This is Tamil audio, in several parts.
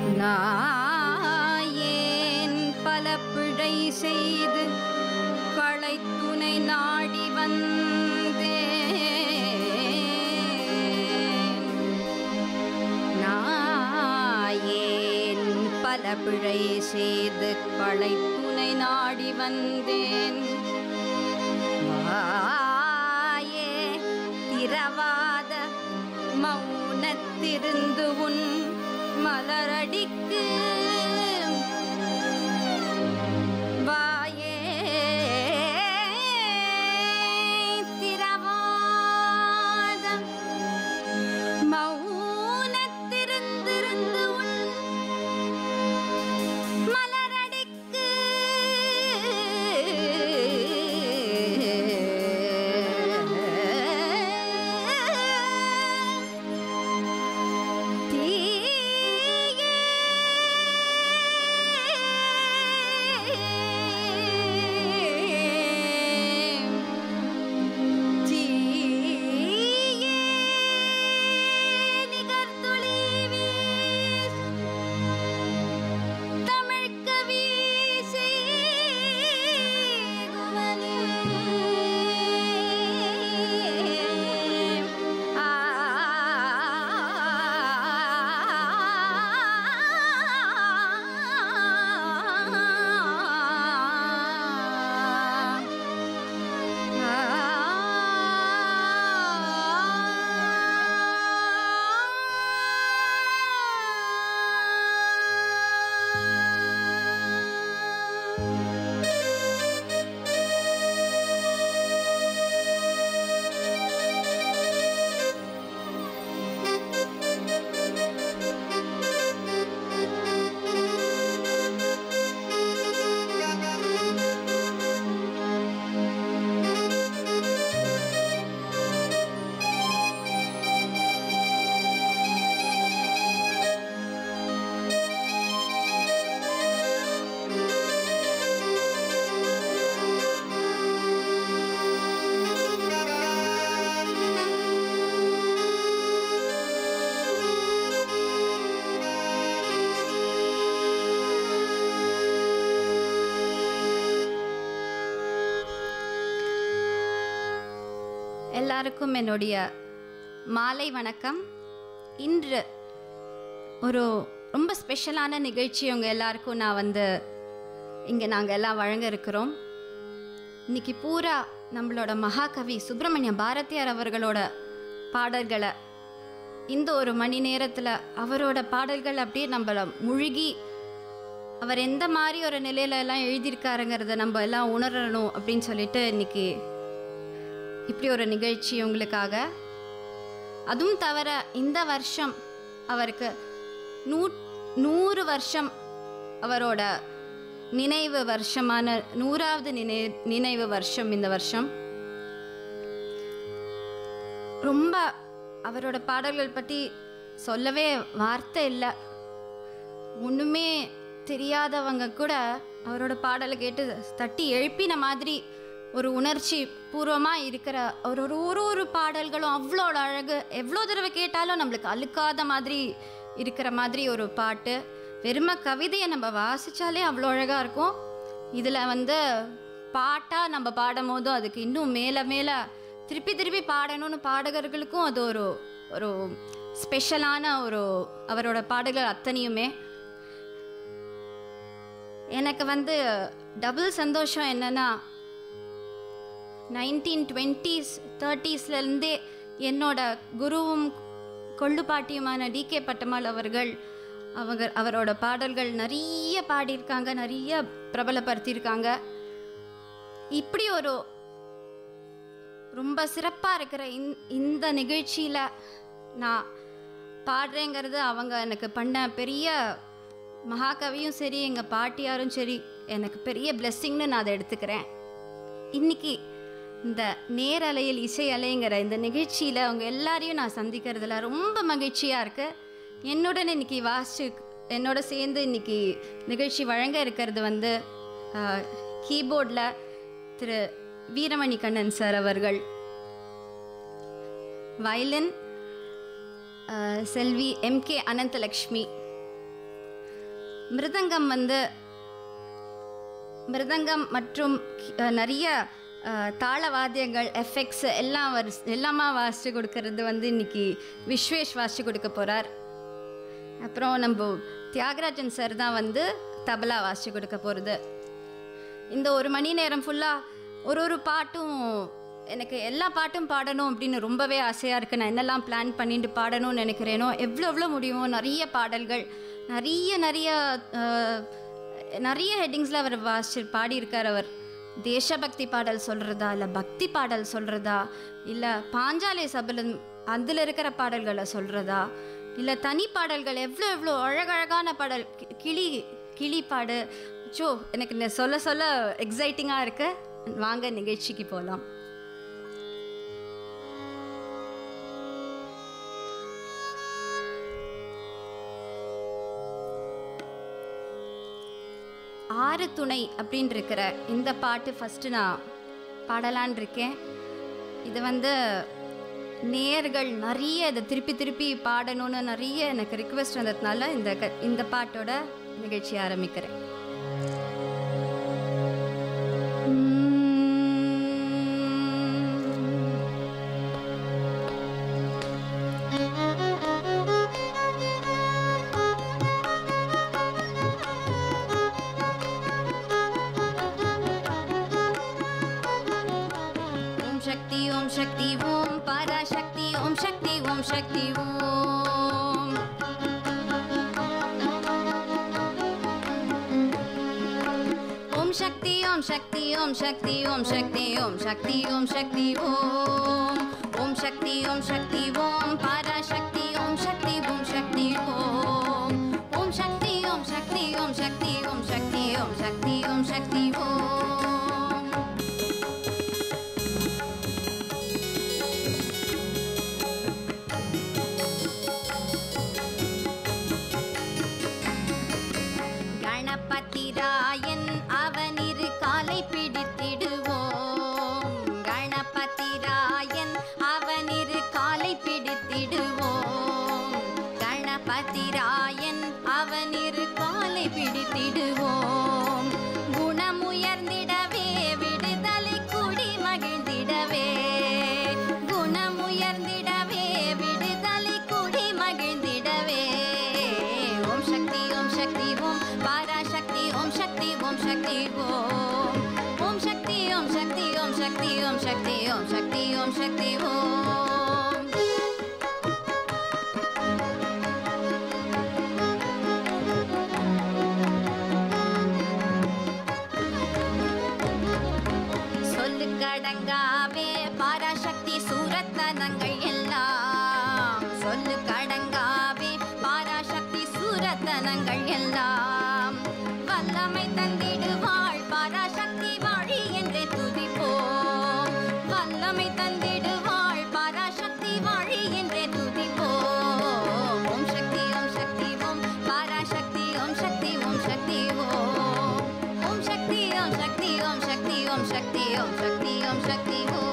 நாயேன் பல பிழை செய்து களைத்துணை நாடி வந்தேன் நாயேன் பல பிழை செய்து களைத்துணை நாடி வந்தேன் வாயே திரவாத மௌனத்திருந்து உன் மலரடிக்கு வாயே திரவாத மௌனத்திருந்திருந்து உன் மலரடிக்கு தீயே தீயே நிகர்த்துளி வீசு தமிழ்கவி செய்குவனே. ஆ எல்லாருக்கும் என்னுடைய மாலை வணக்கம் இன்று ஒரு ரொம்ப ஸ்பெஷலான நிகழ்ச்சி உங்கள் எல்லாருக்கும் நான் வந்து இங்கே நாங்கள் எல்லாம் வழங்க இருக்கிறோம் இன்னைக்கு பூரா நம்மளோட மகாகவி சுப்பிரமணிய பாரதியார் அவர்களோட பாடல்களை இந்த ஒரு மணி நேரத்தில் அவரோட பாடல்கள் அப்படியே நம்மள முழுகி அவர் எந்த மாதிரி ஒரு நிலையில எல்லாம் எழுதியிருக்காருங்கிறத நம்ம எல்லாம் உணரணும் அப்படின்னு சொல்லிட்டு இன்னைக்கு இப்படி ஒரு நிகழ்ச்சி உங்களுக்காக அதுவும் தவிர இந்த வருஷம் அவருக்கு நூ நூறு வருஷம் அவரோட நினைவு வருஷமான நூறாவது நினை நினைவு வருஷம் இந்த வருஷம் ரொம்ப அவரோட பாடல்கள் பற்றி சொல்லவே வார்த்தை இல்லை ஒன்றுமே தெரியாதவங்க கூட அவரோட பாடலை கேட்டு தட்டி எழுப்பின மாதிரி ஒரு உணர்ச்சி பூர்வமாக இருக்கிற ஒரு ஒரு ஒரு ஒரு பாடல்களும் அவ்வளோ அழகு எவ்வளோ தடவை கேட்டாலும் நம்மளுக்கு அழுக்காத மாதிரி இருக்கிற மாதிரி ஒரு பாட்டு வெறும கவிதையை நம்ம வாசித்தாலே அவ்வளோ அழகாக இருக்கும் இதில் வந்து பாட்டாக நம்ம பாடும் போதும் அதுக்கு இன்னும் மேலே மேலே திருப்பி திருப்பி பாடணும்னு பாடகர்களுக்கும் அது ஒரு ஒரு ஸ்பெஷலான ஒரு அவரோட பாடல்கள் அத்தனையுமே எனக்கு வந்து டபுள் சந்தோஷம் என்னன்னா நைன்டீன் டுவெண்ட்டீஸ் தேர்ட்டீஸ்லேருந்தே என்னோட குருவும் கொள்ளுப்பாட்டியுமான டி கே பட்டம்மாள் அவர்கள் அவங்க அவரோட பாடல்கள் நிறைய பாடியிருக்காங்க நிறைய பிரபலப்படுத்தியிருக்காங்க இப்படி ஒரு ரொம்ப சிறப்பாக இருக்கிற இந் இந்த நிகழ்ச்சியில் நான் பாடுறேங்கிறது அவங்க எனக்கு பண்ண பெரிய மகாகவியும் சரி எங்கள் பாட்டியாரும் சரி எனக்கு பெரிய பிளெஸ்ஸிங்னு நான் அதை எடுத்துக்கிறேன் இன்னைக்கு இந்த நேரலையில் இசை அலைங்கிற இந்த நிகழ்ச்சியில் அவங்க எல்லாரையும் நான் சந்திக்கிறதுல ரொம்ப மகிழ்ச்சியாக இருக்கு என்னுடன் இன்னைக்கு வாசிச்சு என்னோட சேர்ந்து இன்னைக்கு நிகழ்ச்சி வழங்க இருக்கிறது வந்து கீபோர்டில் திரு வீரமணி கண்ணன் சார் அவர்கள் வயலின் செல்வி எம்கே அனந்தலக்ஷ்மி மிருதங்கம் வந்து மிருதங்கம் மற்றும் அஹ், நிறைய அஹ், தாள வாத்தியங்கள் எஃபெக்ட்ஸ் எல்லாம் வரி எல்லாமா வாசித்து கொடுக்கறது வந்து இன்னைக்கு விஸ்வேஷ் வாசித்து கொடுக்க போகிறார் அப்புறம் நம்ம தியாகராஜன் சார் தான் வந்து தபலா வாசித்து கொடுக்க போகிறது இந்த ஒரு மணி நேரம் ஃபுல்லாக ஒரு ஒரு பாட்டும் எனக்கு எல்லா பாட்டும் பாடணும் அப்படின்னு ரொம்பவே ஆசையாக இருக்குது நான் என்னெல்லாம் பிளான் பண்ணிட்டு பாடணும்னு நினைக்கிறேனோ எவ்வளோ எவ்வளோ முடியுமோ நிறைய பாடல்கள் நிறைய நிறைய அஹ், நிறைய ஹெட்டிங்ஸில் அவர் வாசி பாடியிருக்கார் அவர் தேசபக்தி பாடல் சொல்கிறதா இல்லை பக்தி பாடல் சொல்கிறதா இல்லை பாஞ்சாலை சபலம் அதில் இருக்கிற பாடல்களை சொல்கிறதா இல்லை தனி பாடல்கள் எவ்வளோ எவ்வளோ அழகழகான பாடல் கி- கிளி கிளி பாடு சோ எனக்கு இந்த சொல்ல சொல்ல எக்ஸைட்டிங்காக இருக்கு வாங்க நிகழ்ச்சிக்கு போகலாம் ஆறு துணை அப்படின்னு இருக்கிற இந்த பாட்டு ஃபஸ்ட்டு நான் பாடலான் இருக்கேன் இது வந்து நேர்கள் நிறைய இதை திருப்பி திருப்பி பாடணும்னு நிறைய எனக்கு ரிக்வெஸ்ட் வந்ததுனால இந்த க இந்த பாட்டோட நிகழ்ச்சி ஆரம்பிக்கிறேன் ஓம் சக்தி ஓம் சக்தி ஓம் பராசக்தி ஓம் சக்தி ஓம் சக்தி ஓம் ஓம் சக்தி ஓம் சக்தி ஓம் சக்தி ஓம் சக்தி ஓம் சக்தி ஓம் சக்தி ஓம் ஓம் சக்தி ஓம் சக்தி ஓம் பராசக்தி ஓம் சக்தி ஓம் சக்தி ஓம் ஓம் சக்தி ஓம் சக்தி ஓம் சக்தி ஓம் சக்தி ஓம் சக்தி ஓம் சக்தி ஓம் கணபதிராயன் அவனிரு காலை பிடித்திடுவோம் கணபதிராயன் அவனிரு காலை பிடித்திடுவோம் கணபதிராயன் அவனிரு காலை பிடித்திடுவோம் குணமுயர்ந்திடவே விடுதலை குடி மகிழ்ந்திடவே குணமுயர்ந்திடவே விடுதலை குடி மகிழ்ந்திடவே ஓம் சக்தி ஓம் சக்தி ஓம் பராசக்தி ஓம் சக்தி ஓம் சக்தி ஓம் ஓம் சக்தி ஓம் சக்தி ஓம் சக்தி ஓம் சக்தி ஓம் சக்தி ஓம் சக்தி ஓம் சொல்லு கடங்காவே பராசக்தி சூரத்தனங்கள் எல்லாம் சொல்லு கடங்காவே பராசக்தி சூரத்தனங்கள் எல்லாம் வல்லமை தந்திடுவாள் பராசக்தி வாழி என்றே துதிப்போம் வல்லமை தந்திடுவாள் பராசக்தி வாழி என்றே துதிப்போம் ஓம் சக்தி ஓம் சக்தி ஓம் பராசக்தி ஓம் சக்தி ஓம் சக்தி ஓம் ஓம் சக்தி ஓம் சக்தி ஓம் சக்தி ஓம் சக்தி ஓம் சக்தி ஓம் சக்தி ஓம்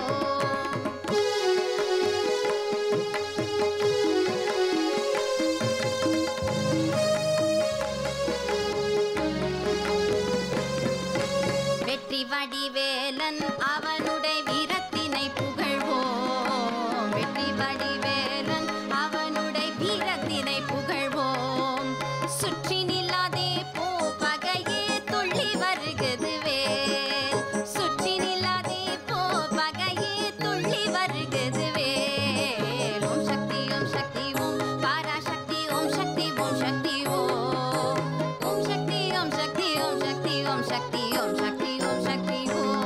வெற்றி வடிவேலன் அவனுடைய வீரத்தினை புகழ்வோம் வெற்றி வடிவேலன் அவனுடைய வீரத்தினை புகழ்வோம் சுற்றி நில்லாதே போ பகையே துள்ளி வருகுதுவே சுற்றி நில்லாதே போ பகையே துள்ளி வருகுதுவே ஓம் சக்தி ஓம் சக்தி ஓம் பராசக்தி ஓம் சக்தி ஓம் சக்தி ஓம் ஓம் சக்தி ஓம் சக்தி ஓம் சக்தி ஓம் சக்தி ஓம் சக்தி ஓம் சக்தி ஓம்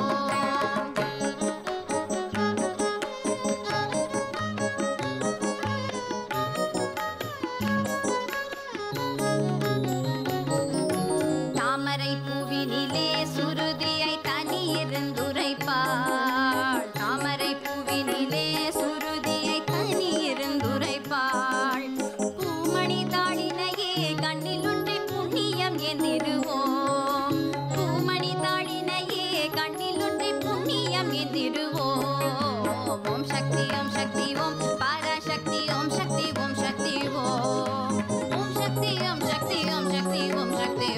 தாமரை பூவினிலே சுருதியை தனி இருந்துரைப்பாள் தாமரை பூவினிலே சுருதியை தனி இருந்துரைப்பாள் பூமணி தாளினையே கண்ணிலுற்றி புண்ணியம் எந்திருவோம் பூமணி தாளினையே கண்ணிலுற்றி புண்ணியம் எந்திருவோம் ஓம் சக்தி ஓம் சக்தி ஓம் பராசக்தி ஓம் சக்தி ஓம் சக்தி ஓம் ஓம் சக்தி ஓம் சக்தி ஓம் சக்தி ஓம் சக்தி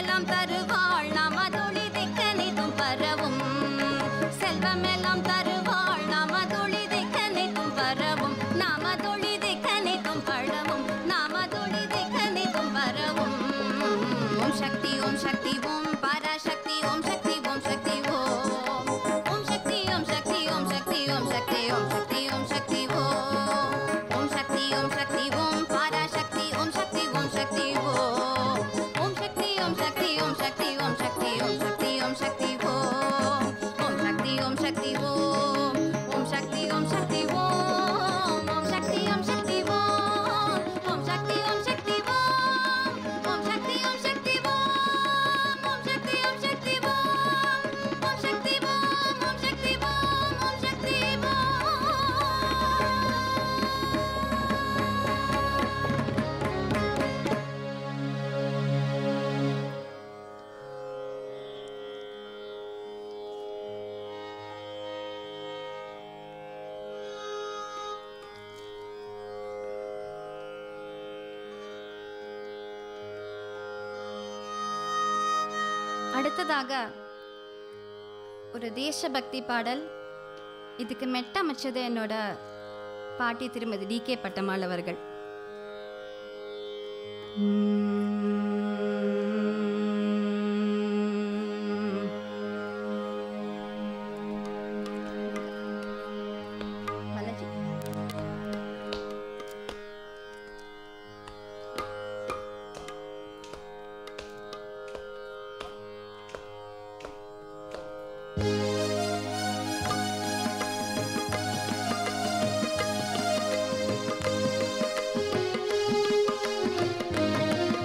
செல்வமெல்லாம் தருவாள் நமதொளி திக்கனிதும் பரவும் செல்வமெல்லாம் தருவாள் நமதொளி திக்கனிதும் பரவும் நமதொளி திக்கனிதும் பழவும் நமதொளி திக்கனிதும் பரவும் ஓம் சக்தி ஓம் சக்தி ஓம் பராசக்தி ஓம் சக்தி ஓம் சக்தி ஓம் ஓம் சக்தி ஓம் சக்தி ஓம் சக்தி ஓம் சக்தி ஓம் சக்தி ஓம் சக்தி ஓம் ஓம் சக்தி ஓம் சக்தி ஓம் பராசக்தி ஓம் சக்தி ஓம் சக்தி ஓம் ஓம் சக்தி ஓம் சக்தி ஓம் சக்தி ஓம் சக்தி ஓம் சக்தி ஓம் சக்தி ஓம் ஓம் சக்தி ஓம் சக்தி ஓம் ஓம் சக்தி ஓம் சக்தி ஓம் ஓம் சக்தி ஓம் சக்தி ஓம் ஓம் சக்தி ஓம் சக்தி ஓம் ஓம் சக்தி ஓம் சக்தி ஓம் ஓம் சக்தி ஓம் சக்தி ஓம் ஓம் சக்தி ஓம் ஓம் சக்தி ஓம் ஓம் சக்தி ஓம் அடுத்ததாக ஒரு தேசபக்தி பாடல் இதுக்கு மெட்டமைச்சது என்னோட பாட்டி திருமதி டி கே பட்டமாள் அவர்கள் மலஜி ஓம்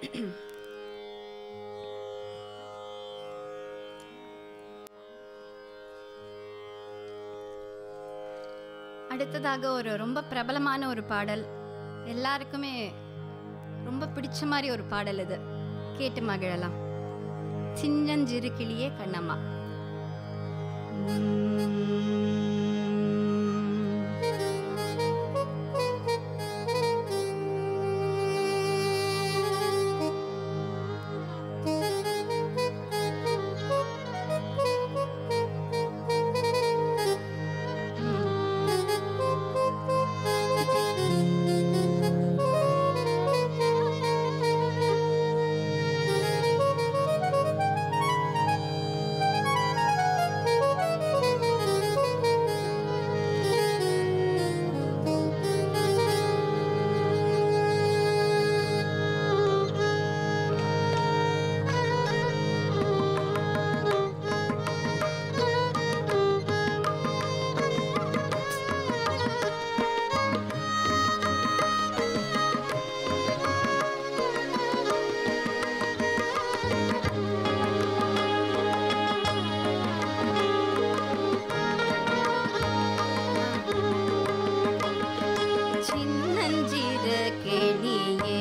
அடுத்ததாக ஒரு ரொம்ப பிரபலமான ஒரு பாடல் எல்லாருக்குமே ரொம்ப பிடிச்ச மாதிரி ஒரு பாடல் இது கேட்டு மகிழலாம் சின்னஞ்சிறு கிளியே கண்ணம்மா சின்னஞ்சிறு கிளியே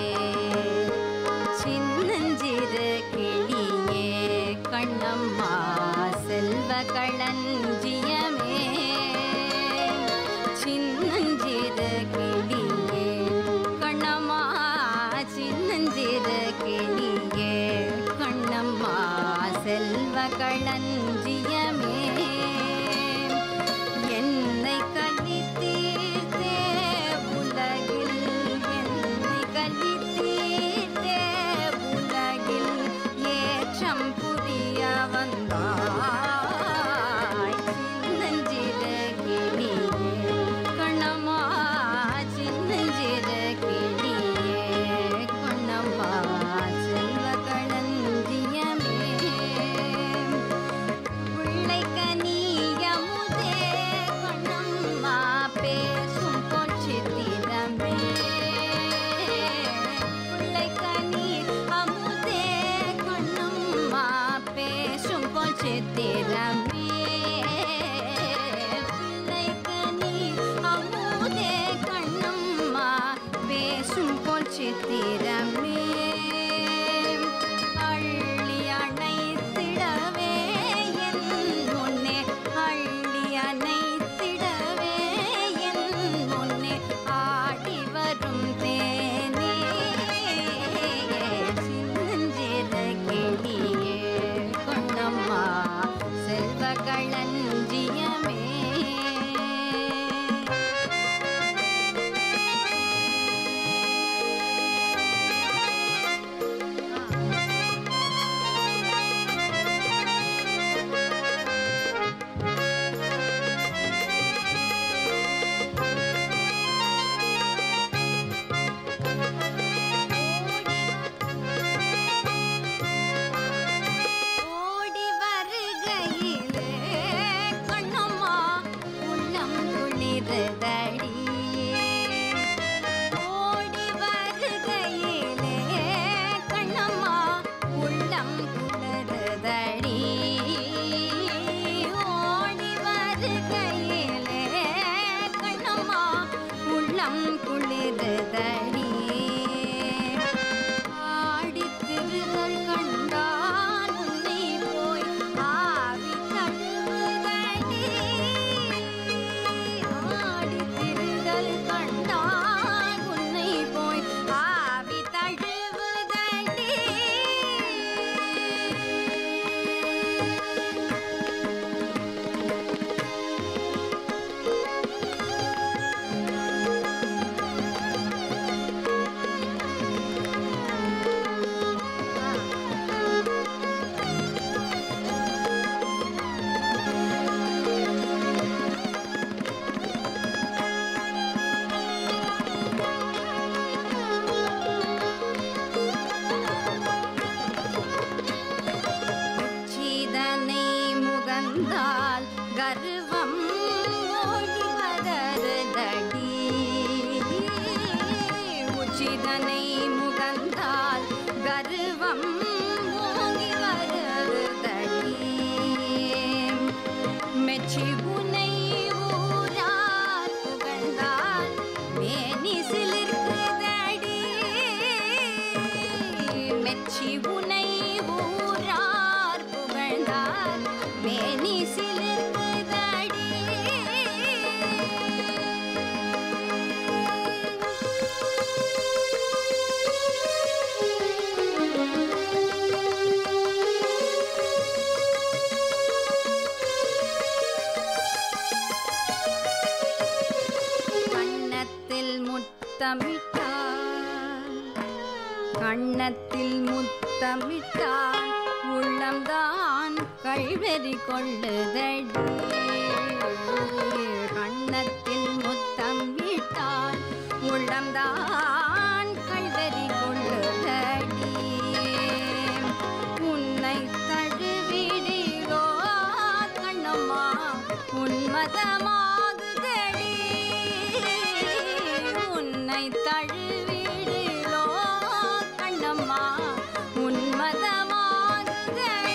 சின்னஞ்சிறு கிளியே கண்ணம்மா செல்வ களஞ்சியமே சின்னஞ்சிறு கிளியே கண்ணம்மா சின்னஞ்சிறு கிளியே கண்ணம்மா செல்வ களஞ்சியமே என்னை கலித்தீர்த்தே உலகில் என்னை கலித்தீர்த்தே உலகில் ஏற்றம் புரிய வந்தாய் சின்னஞ்சிறு கிளியே கண்ணம்மா சின்னஞ்சிறு கிளியே கண்ணம்மா செல்வ களஞ்சியமே கண்ணத்தில் முத்தமிட்டால் உள்ளம்தான் கழ்வெறி கொள்ளுதடி கண்ணத்தில் முத்தமிட்டால் உள்ளம்தான் கழ்வெறி கொள்ளுதடி உன்னை தழுவிடிரோ கண்ணம்மா உன்மதமாகுதடி உன்னை தழுவிடிலோ கண்ணம்மா உன்மதமாகுதடி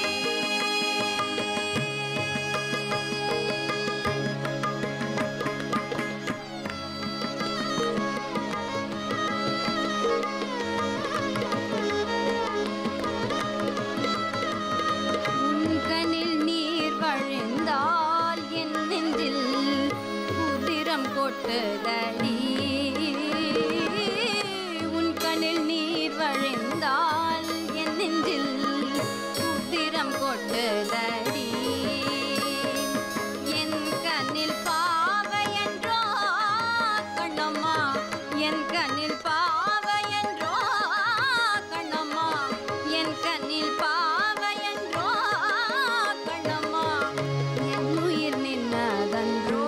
உன்கனில் நீர் வழிந்தால் என் நெஞ்சில் உதிரம் கொட்டுதடி உன்கனில் நீர் வழிந்தால் என் நெஞ்சில் உதிரம் கொட்டுதடி என் கண்ணில் பாவையன்றோ கண்ணம்மா என் கண்ணில் பாவையன்றோ கண்ணம்மா என் கண்ணில் பாவையன்றோ கண்ணம்மா என் உயிர் நின்னதன்றோ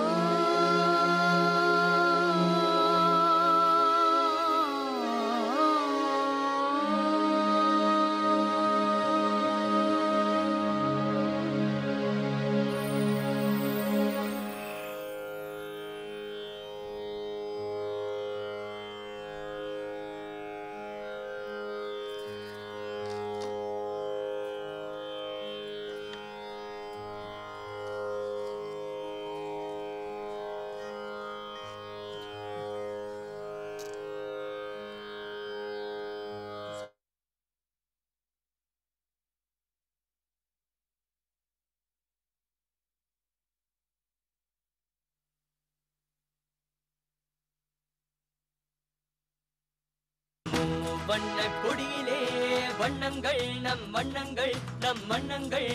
வண்ண கொடியிலே வண்ணங்கள் நம் வண்ணங்கள் நம் வண்ணங்கள்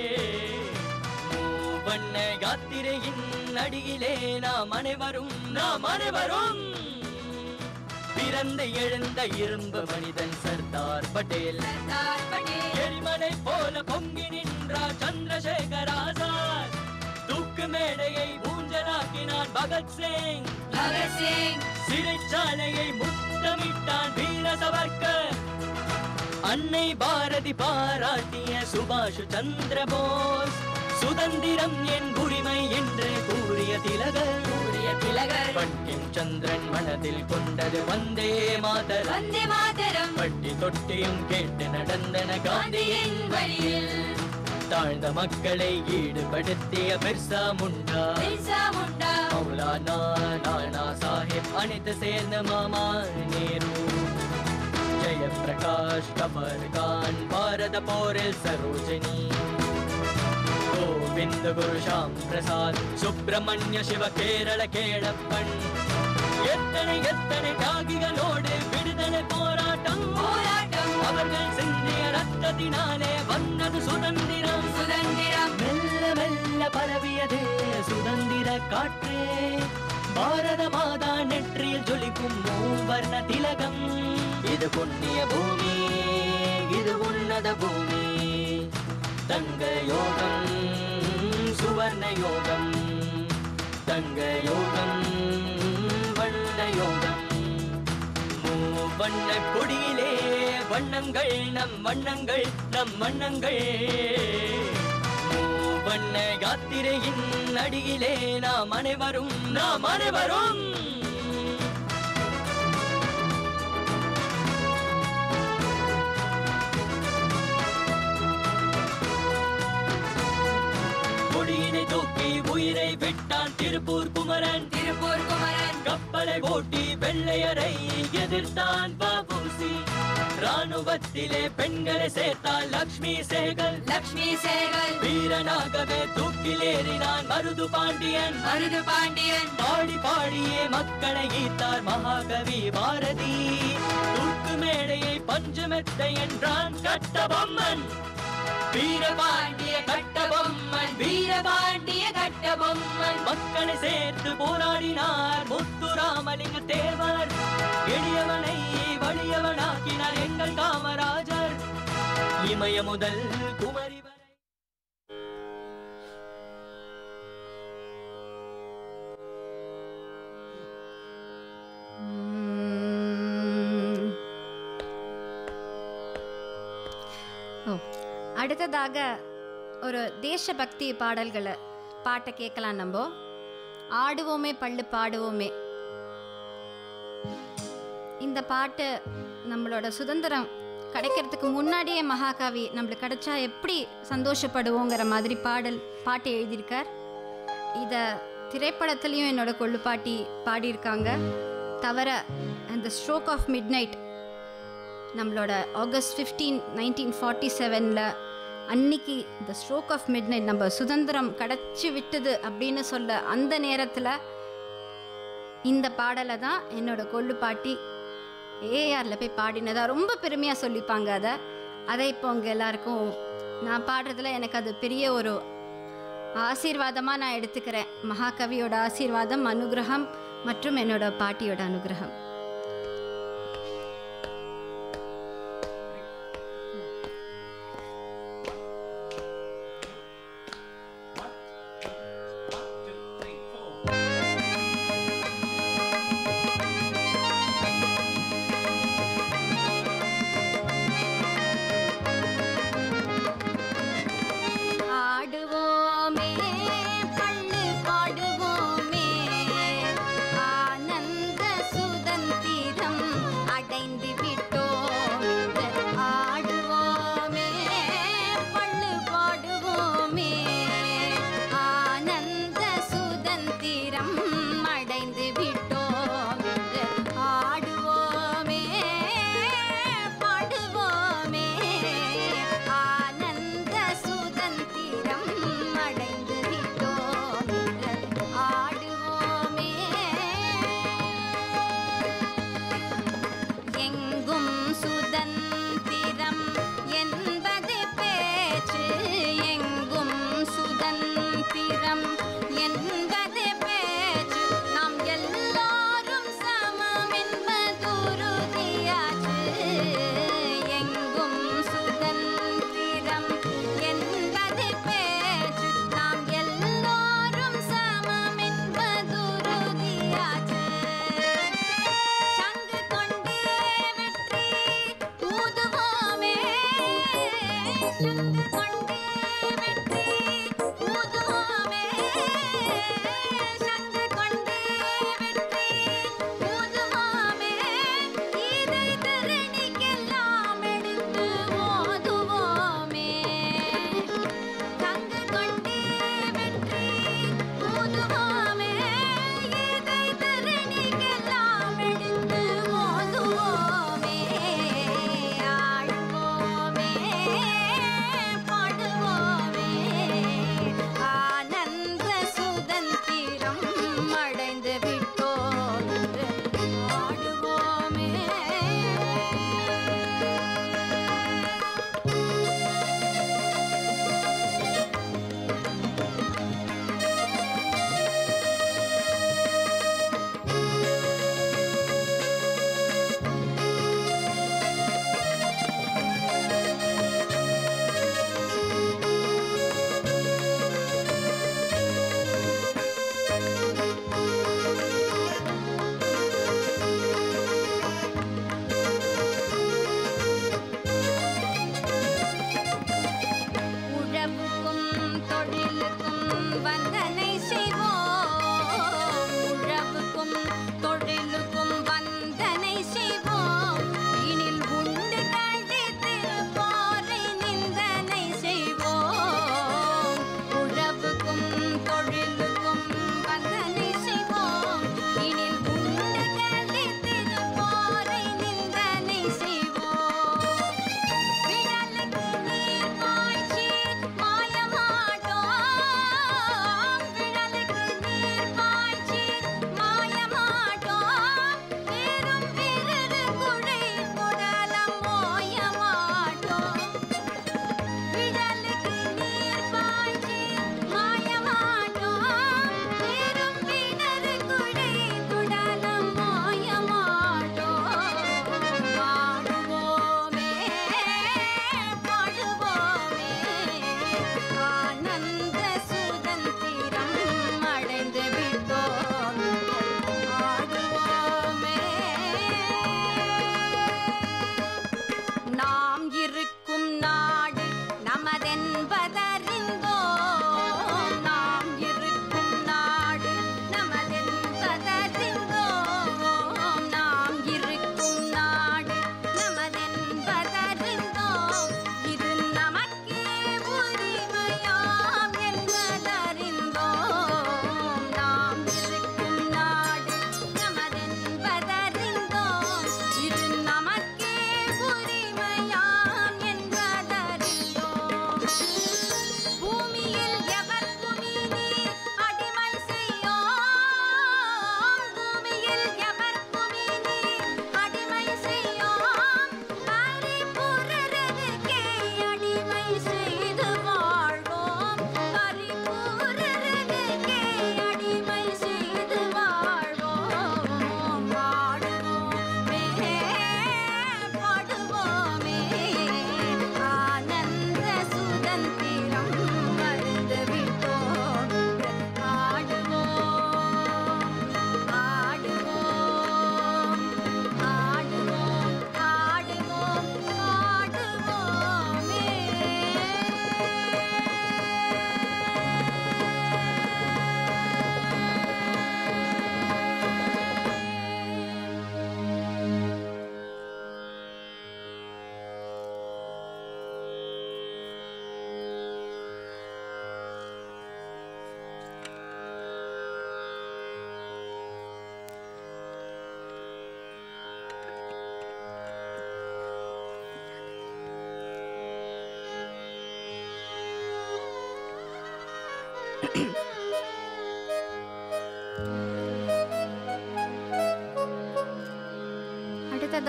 வண்ண யாத்திரையின் அடியிலே நாம் அனைவரும் நாம் அனைவரும் பிறந்து எழுந்த இரும்பு மனிதன் சர்தார் பட்டேல் எரிமலை போல பொங்கி நின்றார் சந்திரசேகர் ஆசாத் தூக்கு மேடையை ஊஞ்சலாக்கினான் பகத்சிங் சிறைச்சாலையை முத்தமிட்டான் வீர சவர்க்கர் அன்னை பாரதி பாராட்டிய சுபாஷ் சந்திர போஸ் சுதந்திரம் என் உரிமை என்று கூறிய திலகர் கூறிய திலகர் பட்டிம் சந்திரன் மனதில் கொண்டது வந்தே மாதர் வந்தே மாதரம் பட்டி தொட்டியும் கேட்டு நடந்தன காந்தியின் வழியில் தாழ்ந்த மக்களை ஈடுபடுத்திய பிர்சா முண்டா பிர்சா முண்டா மௌலானா நானா சாஹிப் அனைத்து சேர்ந்த மாமா நேரு ஜெயப்பிரகாஷ் கபர் கான் பாரத போரில் சரோஜினி கோவிந்த குரு ஷாம் பிரசாத் சுப்பிரமணிய சிவ கேரள கேளப்பன் எத்தனை எத்தனை தியாகிகளோடு விடுதலை போராட்டம் போராட்டம் அவர்கள் சிந்திய ரத்தத்தினாலே வந்தது சுதந்திரம் சுதந்திரம் மெல்ல மெல்ல பரவியது சுதந்திர காற்றே பாரத மாதா நெற்றியில் ஜொலிக்கும் மூவர்ண திலகம் இது புண்ணிய பூமி இது உன்னத பூமி தங்க யோகம் சுவர்ண யோகம் தங்க யோகம் வண்ண யோகம் மூவண்ண கொடியிலே வண்ணங்கள் நம் வண்ணங்கள் நம் வண்ணங்கள் மூவண்ண யாத்திரையின் அடியிலே நாம் அனைவரும் நாம் அனைவரும் கொடியினை தூக்கி உயிரை விட்டான் திருப்பூர் குமரன் திருப்பூர் குமரன் கப்பலை ஓட்டி வெள்ளையரை எதிர்த்தான் பாபுசி ராணுவத்திலே பெண்களை சேர்த்தால் லக்ஷ்மி சேகல் லக்ஷ்மி சேகல் வீரனாகவே தூக்கிலேறினான் மருது பாண்டியன் மருது பாண்டியன் பாடி பாடியே மக்களை ஈர்த்தார் மகாகவி பாரதி தூக்கு மேடையை பஞ்சமெத்தை என்றான் கட்டபொம்மன் வீரபாண்டிய கட்டபொம்மன் வீரபாண்டிய கட்டபொம்மன் மக்களை சேர்த்து போராடினார் முத்துராமலிங்க தேவர் எளியவனை வலியவனாக்கினார் எங்கள் காமராஜர் இமய முதல் குமரி வரை உம். ஓ அடுத்ததாக ஒரு தேசபக்தி பாடல்களை பாட்டை கேட்கலாம் நம்ம ஆடுவோமே பள்ளு பாடுவோமே இந்த பாட்டு நம்மளோட சுதந்திரம் கிடைக்கிறதுக்கு முன்னாடியே மகாகவி நம்மளுக்கு கிடைச்சா எப்படி சந்தோஷப்படுவோங்கிற மாதிரி பாடல் பாட்டு எழுதியிருக்கார் இதை திரைப்படத்துலேயும் என்னோட கொள்ளுப்பாட்டி பாடியிருக்காங்க தவிர அந்த ஸ்ட்ரோக் ஆஃப் மிட் நைட் நம்மளோட ஆகஸ்ட் ஃபிஃப்டீன் நைன்டீன் ஃபார்ட்டி செவனில் அன்னைக்கு இந்த ஸ்ட்ரோக் ஆஃப் மிட் நைட் நம்ம சுதந்திரம் கிடச்சி விட்டது அப்படின்னு சொல்ல அந்த நேரத்தில் இந்த பாடலை தான் என்னோட கொள்ளுப்பாட்டி ஏஆரில் போய் பாடினதா ரொம்ப பெருமையாக சொல்லிப்பாங்க அதை அதை இப்போ உங்கள் எல்லாருக்கும் நான் பாடுறதுல எனக்கு அது பெரிய ஒரு ஆசீர்வாதமாக நான் எடுத்துக்கிறேன் மகாகவியோட ஆசீர்வாதம் அனுகிரகம் மற்றும் என்னோட பாட்டியோட அனுகிரகம் ஆடுவோமே பள்ளு பாடுவோமே ஆனந்த சுதந்திரம் அடைந்து விட்டோம் ஆடுவோமே பள்ளு பாடுவோமே ஆனந்த சுதந்திரம் அடைந்து விட்டோம் ஆடுவோமே பாடுவோமே ஆனந்த சுதந்திரம் அடைந்து விட்டோம் ஆடுவோமே எங்கும் சுதந்திரம் என்பது பேச்சு எங்கும் சுதந்திரம் என்பது பேச்சு நாம் எல்லாரும் சமம் என்பதுருதியாச்சு எங்கும் சுதந்திரம் என்பது பேச்சு நாம் எல்லாரும் சமம் என்பதுருதியாச்சு சங்கு கொண்டே வெற்றி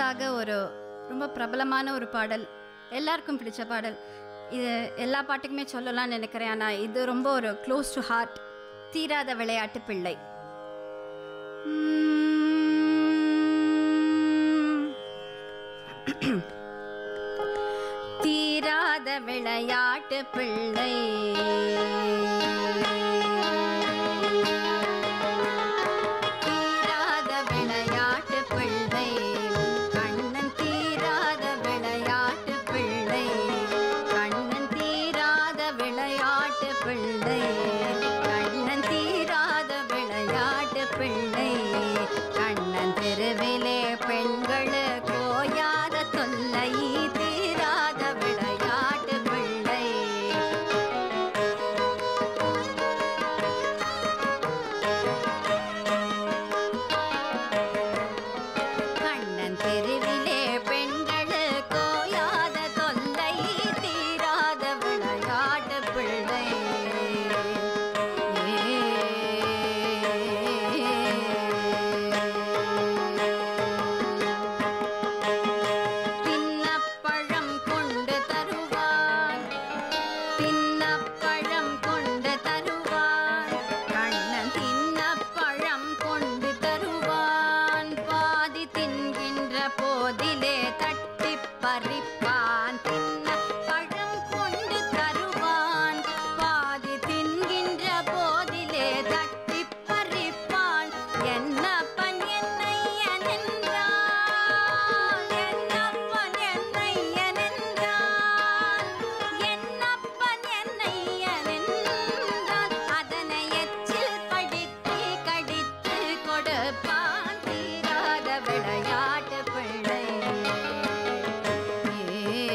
உங்களுக்காக ஒரு ரொம்ப பிரபலமான ஒரு பாடல் எல்லாருக்கும் பிடிச்ச பாடல் இது எல்லா பாட்டுக்குமே சொல்லலாம்னு நினைக்கிறேன் ஆனால் இது ரொம்ப ஒரு க்ளோஸ் டு ஹார்ட் தீராத விளையாட்டு பிள்ளை உம். தீராத விளையாட்டு பிள்ளை தீராத விளையாட்டு பிள்ளை கண்ணன் தீராத விளையாட்டு பிள்ளை கண்ணன் தீராத விளையாட்டு பிள்ளை கண்ணன் தீராத விளையாட்டு பிள்ளை கண்ணன் தெருவிலே பெண்களு கோயாத தொல்லை தீராத விளையாட்டு பிள்ளை கண்ணன் தெருவிலே பெண்களு கோயாத தொல்லை தீராத விளையாட்டு பிள்ளை தின்னப்பழம் கொண்டு தருவான் தின்னப்பழம் கொண்டு தருவான் கண்ணன் தின்னப்பழம் கொண்டு தருவான் பாதி தின்கின்ற போதிலே தட்டி பறிப்பான் தின்னப்பழம் கொண்டு தருவான் பாதி தின்கின்ற போதிலே தட்டி பறிப்பான் என்னப்பன் என்னையன் என்றான் என்னப்பன் என்னையன் என்றான் என்னப்பன் என்னையன் என்றான் அதனை எச்சில் படித்து கடித்து கொடுப்பான் தீராத விளையாட்டு பிள்ளை ஏ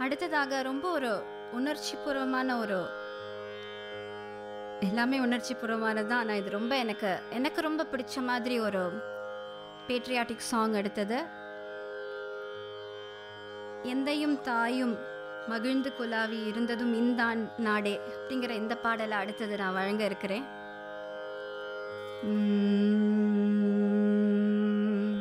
அடுத்ததாக ரொம்ப ஒரு உணர்ச்சிபூர்வமான ஒரு எல்லாமே உணர்ச்சிபூர்வமானது தான் ஆனால் இது ரொம்ப எனக்கு எனக்கு ரொம்ப பிடிச்ச மாதிரி ஒரு பேட்ரியாட்டிக் சாங் எடுத்தது எந்தையும் தாயும் மகிழ்ந்து குலாவி இருந்ததும் இந்தான் நாடே அப்படிங்கிற இந்த பாடலை அடுத்தது நான் வழங்க இருக்கிறேன் உம்.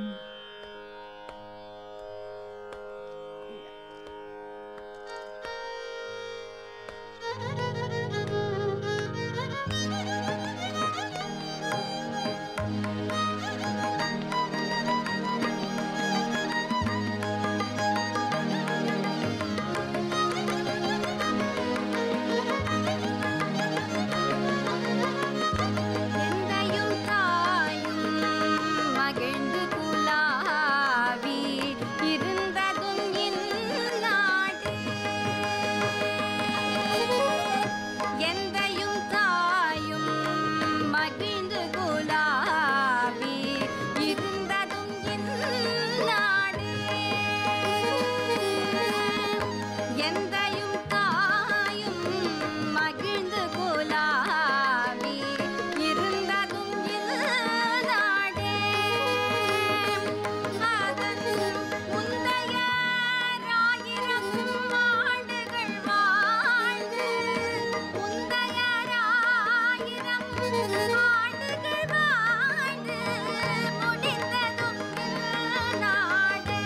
எந்தையும் தாயும் மகிழ்ந்து குலாவி இருந்ததும் இந்நாடே. எந்தையும் தாயும் மகிழ்ந்து குலாவி இருந்ததும் இந்நாடே. எந்தையும் தாயும் மகிழ்ந்து குலாவி இருந்ததும் இந்நாடே. அதன் முந்தைய ஆயிரம் ஆண்டுகள் வாழ்ந்து, முந்தைய ஆயிரம் ஆண்டுகள் வாழ்ந்து முடிந்ததும் இந்நாடே.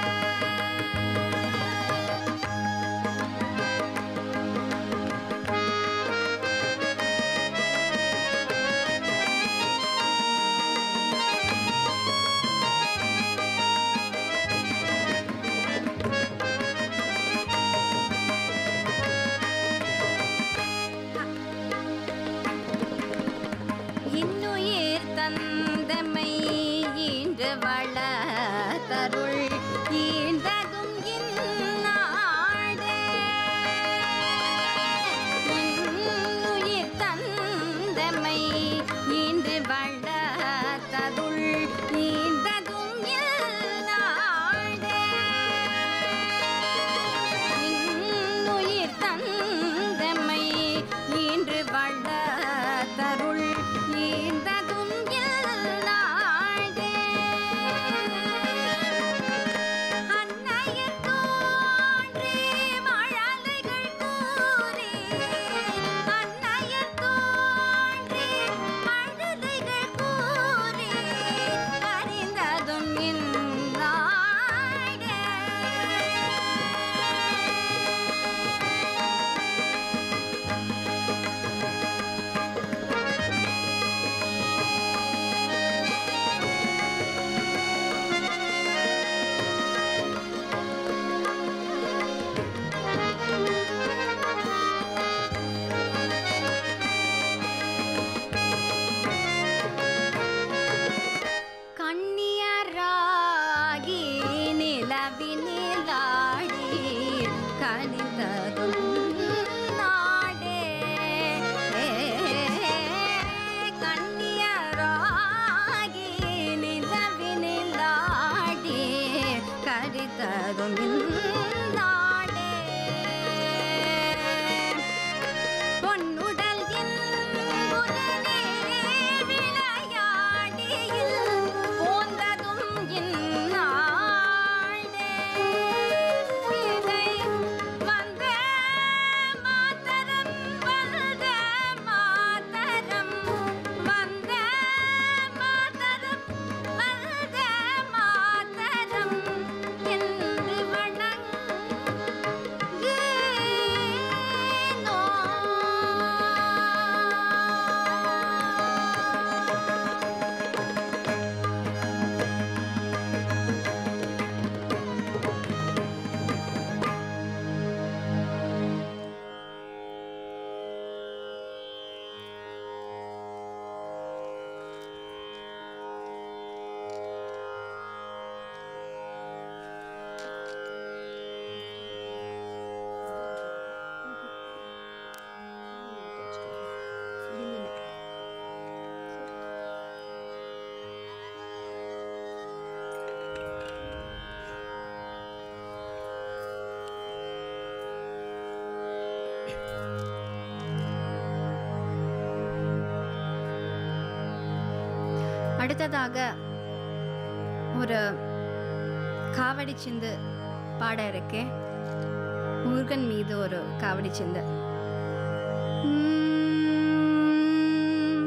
இன்னுயிர் தந்தமை ஈன்று வளர்த்தருள் ஈந்ததும் இந்நாடே. இன்னுயிர் தந்தமை ஈன்று வளர்த்தருள் ஈந்ததும் இந்நாடே. இன்னுயிர் தந்தமை இன்று வளர்த்தருள் ஈந்ததும் இல்லாடே. அன்னையர் தோன்றி மழலைகள் கூறி, அன்னையர் தோன்றி மழலைகள் கூறி, அறிந்ததும் இந்நாடே. கண்ணியராகி நிலவினிலாடி கனிந்ததும் நாடே கண்ணியராகி நிலவினிலாடி கரித்ததும் நாடே பொன்னுடல் இன்புடனே விளையாடியில் போந்ததும் இந்நாடே. இதை வந்த மாதரம் வந்த மாதரம் வந்த மாதரம் வந்த மாதரம் என்று வணங்க அடுத்ததாக ஒரு காவடி சிந்து பாட இருக்கேன் முருகன் மீது ஒரு காவடி சிந்து உம்.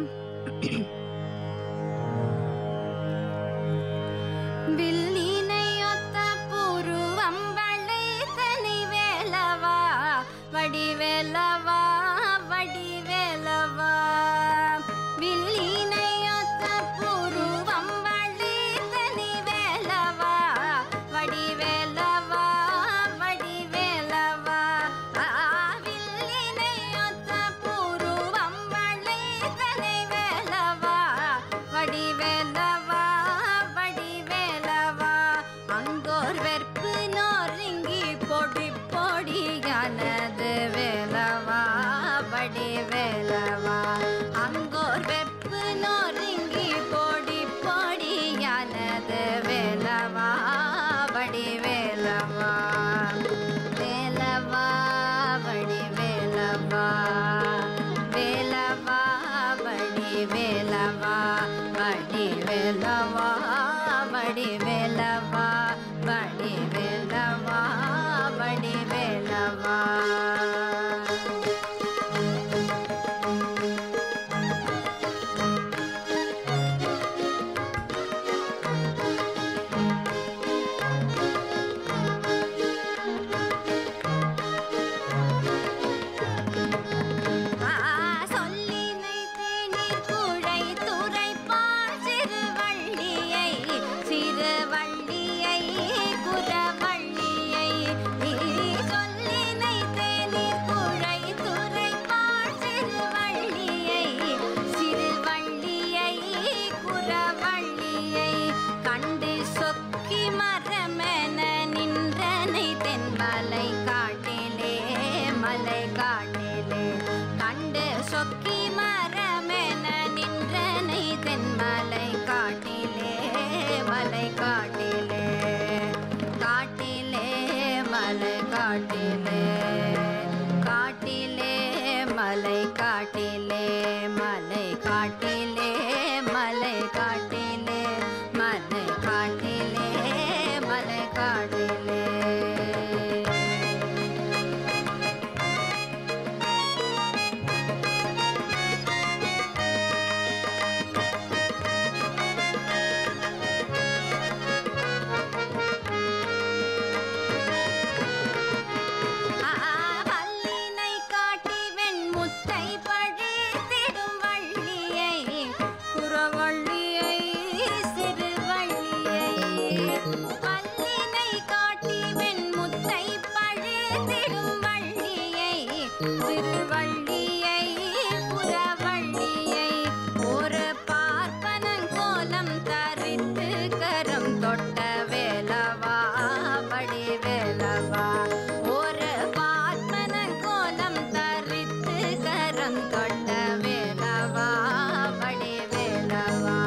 வில்லினையொத்த புருவம் வளைத்தனி வேலவா வடிவேலவா வடிவேலவா வில்லினையொத்த புருவம் வளைத்தனி வேலவா வடிவேலவா வடிவேலவா ஆ, வில்லினையொத்த புருவம் வளைத்தனி வேலவா வடிவேலவா வடிவேலவா அங்கோர் வெற்பு நொறுங்கி பொடி பொடியானது வேலவா வடிவேலவா அங்கோர் வெற்பு நொறுங்கி பொடி பொடியானது வேலவா வடிவேலவா வேலவா வடிவேலவா வேலவா வடிவேலவா வடிவேலவா வடிவேலவா வடிவேலவா வடிவேலவா சொல்லினை தேநீர் குழை துறைப்பால் சிறுவள்ளியை சிறுவள்ளியை குறவள்ளியை நீ சொல்லினை தேநீர் குழை துறைப்பால் சிறுவள்ளியை சிறுவள்ளியை குறவள்ளியை கண்டு சொக்கி மரமென நின்றனை தென்மலை காட்டிலே மலை காட்டிலே கண்டு சொக்கி மரமென நின்றனை தென்மலை காட்டிலே மலை காட்டிலே காட்டிலே மலை காட்டிலே காட்டிலே மலை காட்டிலே மலை காட்டிலே மலை காட்டிலே மலை காட்டிலே மலை காட்டிலே வல்லினை காட்டி வெண்முத்தை பழித்திடும் வள்ளியை குறவள்ளியை சிறுவள்ளியை வல்லினை காட்டி வெண்முத்தை பழித்திடும் வள்ளியை திருவள்ளியை புறவள்ளியை ஒரு பார்ப்பனங்கோலம் தரித்து கரம் தொட்ட வேலவா படி வேலவா ஒரு பார்ப்பனங்கோலம் தரித்து கரம் தொட்ட வேலவா படி வேலவா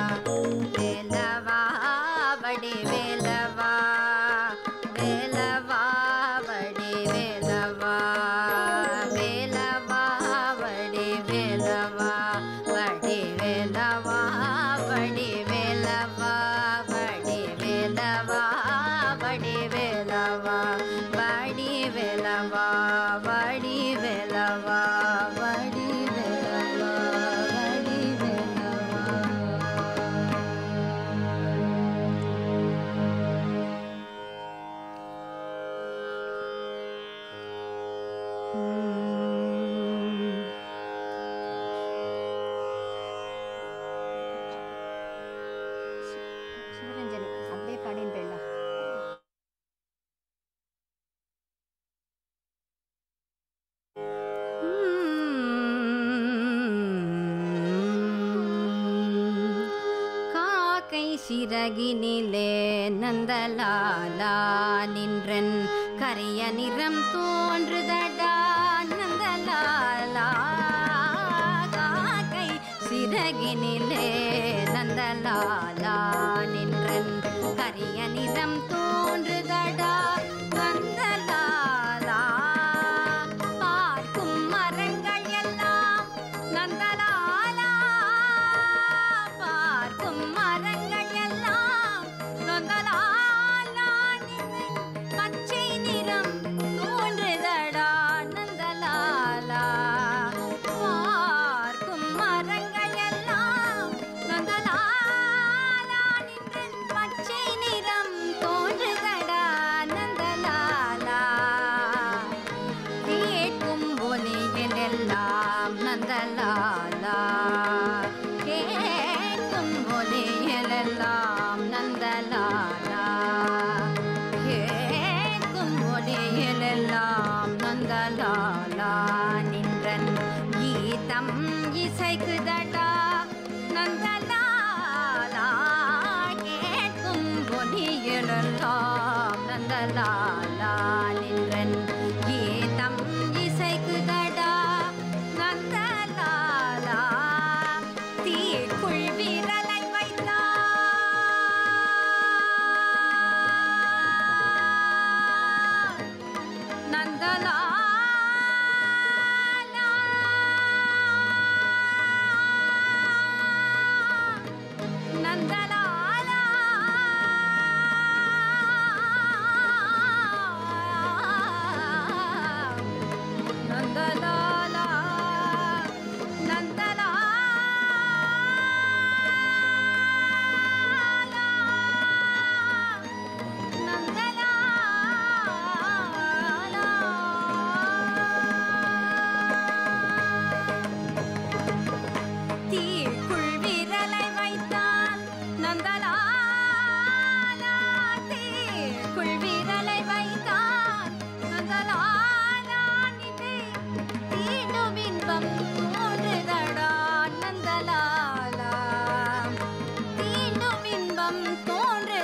வேலவா படி வேலவா வேலவா படி வேலவா வேலவா படி வேலவா படி வேலவா படி வேலவா படி வேலவா படி வேலவா படி வேலவா படி வேலவா படி வேலவா படி வேலவா சிவரஞ்சனி அப்படியே பாடின்னு போயிடலாம் காக்கை சிறகினிலே நந்தலாலா நின்றன் கரிய நிறம் தோன்றுதடா நந்தலாலா காக்கை சிறகினிலே நந்தலாலா நின்றன் கரிய நிறம் தோன்றுதடா நந்தலாலா பார்க்கும் மரங்கள் எல்லாம் நந்தலாலா பார்க்கும் ஒளியிலெல்லாம் நந்தலாலா கேட்கும் ஒளியிலெல்லாம் நந்தலாலா நின்றன் கீதம் இசைக்குதடா நந்தலாலா கேட்கும் ஒளியிலெல்லாம் நந்தலாலா நின்றன் கீதம் இசைக்குதடா நந்தலாலா தீக்குள் விரலை வைத்தான் நந்தலாலா நந்தலாலா நந்தலாலா நந்தலாலா தீக்குள் விரலை வைத்தான் நந்தலாலா தீக்குள் விரலை வைத்தான் நந்தலாலா நினை தீண்டும் இன்பம் தோன்றுதடா நந்தலாலா தீண்டும் இன்பம் தோன்று